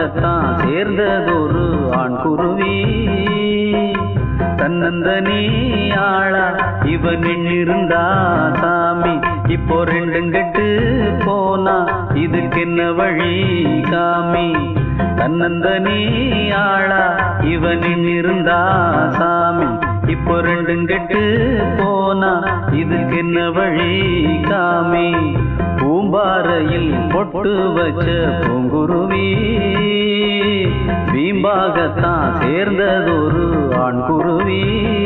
வீம்பாகத்தான் சேர்ந்ததொரு ஆண் குருவி தன்னந்தனி ஆளா இவன் நின்னிருந்தா சாமி இப்போ ரெண்டும் கெட்டு போனா இதுக்கு என்ன வழி காமி தன்னந்தனி ஆளா இவன் நின்னிருந்தா சாமி இப்போ ரெண்டும் கெட்டு போனா இதுக்கு என்ன வழி காமி பூம்பாறையில் பொட்டு வச்ச பூங்குருவி வீம்பாகத்தான் சேர்ந்ததொரு ஆண் குருவி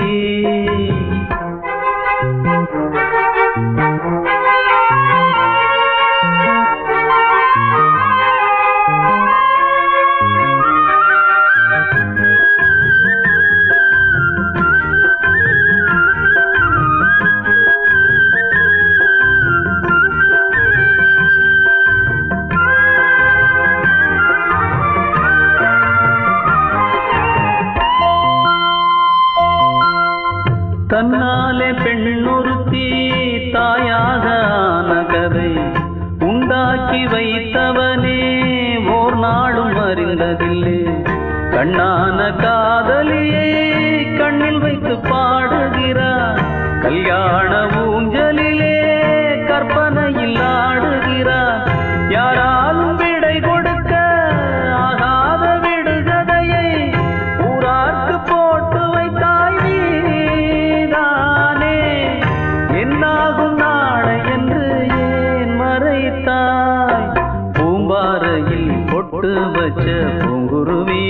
தன்னாலே பெண்ணொருத்தி தாயாக ஆன கதை உண்டாக்கி வைத்தவனே ஓர் நாளும் அறிந்ததில்லை கண்ணான காதலியை கண்ணில் வைத்து பாடுகிறார் கல்யாண ஊஞ்சலிலே கற்பனையில் ஆடுகிறார் யாராலும் விடை கொடுக்க ஆகாத விடுகதையை ஊரார்க்கு போட்டு வைத்தாய் நீதானே என்னாகும் நாளை என்று ஏன் மறைத்தாய் பூம்பாறையில் பொட்டு வச்ச பூங்குருவி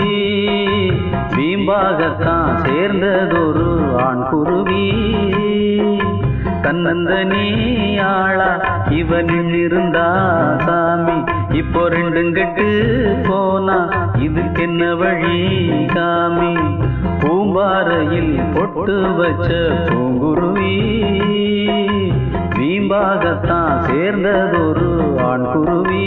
வீம்பாகத்தான் சேர்ந்ததொரு ஆண் குருவி தன்னந்தனி ஆளா இவனில் இருந்தா சாமி இப்போ ரெண்டும் கெட்டு போனா இதுக்கு என்ன வழி காமி பூம்பாறையில் பொட்டு வச்ச பூங்குருவி வீம்பாகத்தான் சேர்ந்ததொரு ஆண் குருவி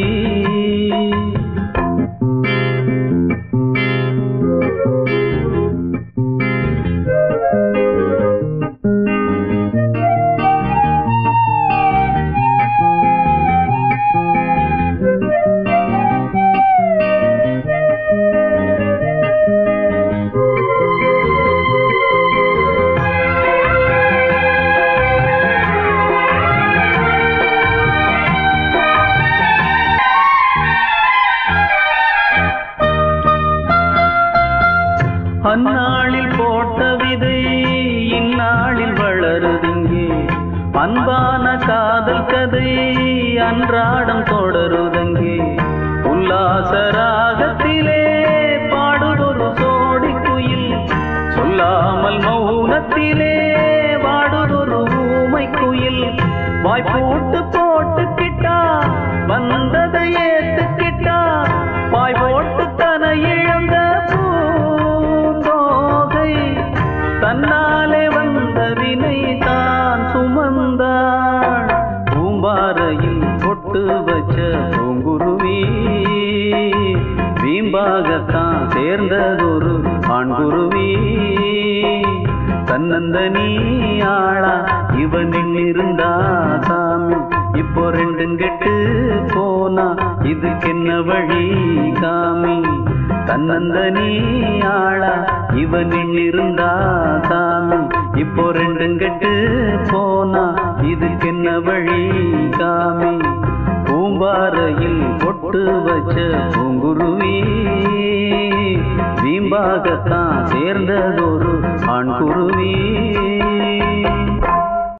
அந்நாளில் போட்ட விதை இந்நாளில் வளருதுங்கே அன்பான காதல் கதை அன்றாடம் தொடருதங்கே உல்லாச ராகத்திலே பாடுதொரு சோடி குயில் சொல்லாமல் மௌனத்திலே வாடுதொரு ஊமை குயில் வாய்ப்போட்டு போட்டுக்கிட்டா வந்ததை ஏத்துக்கிட்டா வாய் போட்டு தன இழந்த பூந்தோகை தன்னாலே வந்த வினை தான் சுமந்தாள் பூம்பாறையில் பொட்டு வச்ச பூங்குருவி வீம்பாகத்தான் சேர்ந்ததொரு ஆண்குருவி தன்னந்தனி ஆளா இவனில் இருந்தா சாமி இப்போ ரெண்டும் கெட்டு போனா இதுக்கு என்ன வழி காமி தன்னந்தனி ஆளா இவனில் இருந்தா சாமி இப்போ ரெண்டும் கெட்டு போனா இதுக்கு என்ன வழி காமி பூம்பாறையில் பொட்டு வச்ச பூங்குருவி வீம்பாகத்தான் சேர்ந்ததொரு ஆண் குருவி